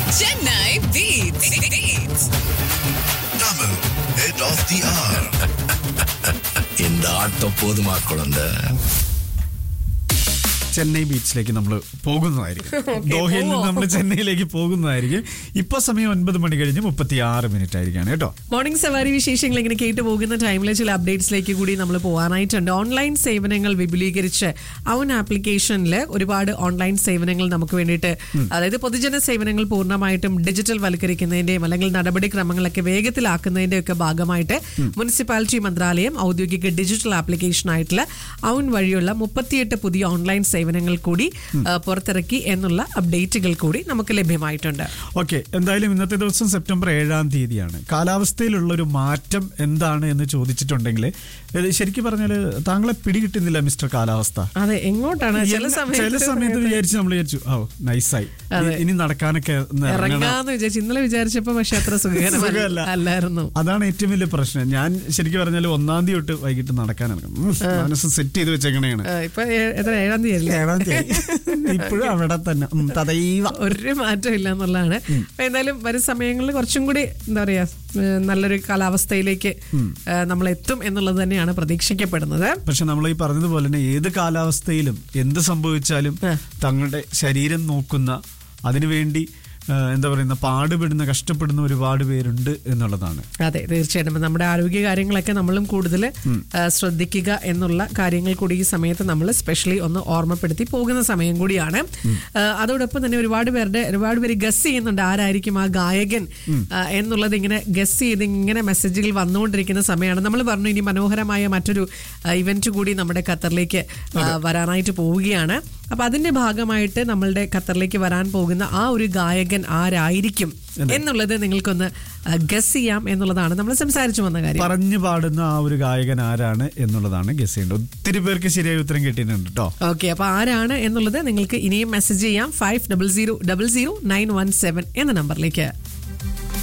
Chennai Beats. Beats. Tamil, head of the hour. இந்த ஆட்டம் போதுமா குழந்தை ചെന്നൈ ബീച്ചിലേക്ക് നമ്മൾ പോകുന്നതായിരിക്കും ദോഹയിൽ നിന്ന് നമ്മൾ ചെന്നൈയിലേക്ക് പോകുന്നതായിരിക്കും ഇപ്പൊ സമയം ഒൻപത് മണി കഴിഞ്ഞ് മുപ്പത്തി ആറ് മിനിറ്റ് ആയിരിക്കാണ് കേട്ടോ മോർണിംഗ് സവാരി വിശേഷങ്ങൾ ഇങ്ങനെ കേട്ടു പോകുന്ന ടൈമിലെ ചില അപ്ഡേറ്റ്സിലേക്ക് കൂടി നമ്മൾ പോകാനായിട്ടുണ്ട് ഓൺലൈൻ സേവനങ്ങൾ വിപുലീകരിച്ച് അവൻ ആപ്ലിക്കേഷനിൽ ഒരുപാട് ഓൺലൈൻ സേവനങ്ങൾ നമുക്ക് വേണ്ടിയിട്ട് അതായത് പൊതുജന സേവനങ്ങൾ പൂർണ്ണമായിട്ടും ഡിജിറ്റൽ വൽക്കരിക്കുന്നതിന്റെയും അല്ലെങ്കിൽ നടപടിക്രമങ്ങളൊക്കെ വേഗത്തിലാക്കുന്നതിന്റെ ഒക്കെ ഭാഗമായിട്ട് മുനിസിപ്പാലിറ്റി മന്ത്രാലയം ഔദ്യോഗിക ഡിജിറ്റൽ ആപ്ലിക്കേഷൻ ആയിട്ടുള്ള ഔൻ വഴിയുള്ള മുപ്പത്തിയെട്ട് പുതിയ ഓൺലൈൻ സേവനങ്ങൾ കൂടി ആ, പുറത്തിറക്കി എന്നുള്ള അപ്ഡേറ്റുകൾ കൂടി നമുക്ക് ലഭ്യമായിട്ടുണ്ട് ഓക്കെ എന്തായാലും ഇന്നത്തെ ദിവസം സെപ്റ്റംബർ ഏഴാം തീയതിയാണ് കാലാവസ്ഥയിലുള്ള ഒരു മാറ്റം എന്താണ് എന്ന് ചോദിച്ചിട്ടുണ്ടെങ്കിൽ ഇത് ശരിക്കും പറഞ്ഞാൽ താങ്കളെ പിടികിട്ടുന്നില്ല മിസ്റ്റർ കാലാവസ്ഥ അതെ എങ്ങോട്ടാണ് ചില എന്ന- സമയത്ത് ചില സമയത്ത് വിചാരിച്ചു നമ്മൾ വിചാരിച്ചു ഓ നൈസായി അതെ. ഇനി നടക്കാനൊക്കെ ഒന്ന് ഇറങ്ങണം. ഇറങ്ങാന്ന് വിചാരിച്ചു ഇന്നലെ വിചാരിച്ചപ്പോ പക്ഷെ അത്ര സുഖകരമല്ല സുഖമല്ല. അല്ലായിരുന്നു അതാണ് ഏറ്റവും വലിയ പ്രശ്നം ഞാൻ ശരിക്കും പറഞ്ഞാൽ ഒന്നാം തീയതി തൊട്ട് വൈകിട്ട് നടക്കാൻ ഇറങ്ങും ഉം, മനസ്സ് സെറ്റ് ചെയ്ത് വെച്ചേക്കണേണ് ആ, ഇപ്പൊ ഏ- എത്ര ഏഴാം തീയതി അല്ലേ ഏഴാം തീയതി ഇപ്പോഴും അവിടെ തന്നെ ഉം, തദൈവ ഒരു മാറ്റം ഇല്ല എന്നുള്ളതാണ് അപ്പൊ എന്തായാലും വരും സമയങ്ങളിൽ കുറച്ചും കൂടി എന്താ പറയാ ഏ, നല്ലൊരു കാലാവസ്ഥയിലേക്ക് ഏ, നമ്മൾ എത്തും എന്നുള്ളത് തന്നെയാണ് പ്രതീക്ഷിക്കപ്പെടുന്നത് പക്ഷെ നമ്മൾ ഈ പറഞ്ഞതുപോലെ തന്നെ ഏത് കാലാവസ്ഥയിലും എന്ത് സംഭവിച്ചാലും ആ. തങ്ങളുടെ ശരീരം നോക്കുന്ന അതിനുവേണ്ടി ആ, എന്താ പറയുന്ന പാടുപെടുന്ന കഷ്ടപ്പെടുന്ന ഒരുപാട് പേരുണ്ട് എന്നുള്ളതാണ് അതെ തീർച്ചയായിട്ടും അപ്പൊ നമ്മുടെ ആരോഗ്യ കാര്യങ്ങളൊക്കെ നമ്മളും കൂടുതൽ ശ്രദ്ധിക്കുക എന്നുള്ള കാര്യങ്ങൾ കൂടി ഈ സമയത്ത് നമ്മൾ സ്പെഷ്യലി ഒന്ന് ഓർമ്മപ്പെടുത്തി പോകുന്ന സമയം കൂടിയാണ് ആ, അതോടൊപ്പം തന്നെ ഒരുപാട് പേരുടെ ഒരുപാട് പേര് ഗസ് ചെയ്യുന്നുണ്ട് ആരായിരിക്കും ആ ഗായകൻ ആ, എന്നുള്ളത് ഇങ്ങനെ ഗസ് ചെയ്ത് ഇങ്ങനെ മെസ്സേജുകൾ വന്നുകൊണ്ടിരിക്കുന്ന സമയമാണ് നമ്മൾ പറഞ്ഞു ഇനി മനോഹരമായ മറ്റൊരു ഇവന്റ് കൂടി നമ്മുടെ ഖത്തറിലേക്ക് ആ, വരാനായിട്ട് പോവുകയാണ് അപ്പൊ അതിന്റെ ഭാഗമായിട്ട് നമ്മളുടെ ഖത്തറിലേക്ക് വരാൻ പോകുന്ന ആ ഒരു ഗായകൻ ആരായിരിക്കും എന്നുള്ളത് നിങ്ങൾക്കൊന്ന് ഗസ് ചെയ്യാം എന്നുള്ളതാണ് നമ്മൾ സംസാരിച്ചു വന്ന കാര്യം പറഞ്ഞു പാടുന്ന ആ ഒരു ഗായകൻ ആരാണ് എന്നുള്ളതാണ് ഗസ് ചെയ്യേണ്ടത് ഒത്തിരി പേർക്ക് ശരിയായ ഉത്തരം കിട്ടിയിട്ടുണ്ട് കേട്ടോ ഓക്കെ അപ്പൊ ആരാണ് എന്നുള്ളത് നിങ്ങൾക്ക് ഇനിയും മെസ്സേജ് ചെയ്യാം five double zero double zero nine one seven എന്ന നമ്പറിലേക്ക്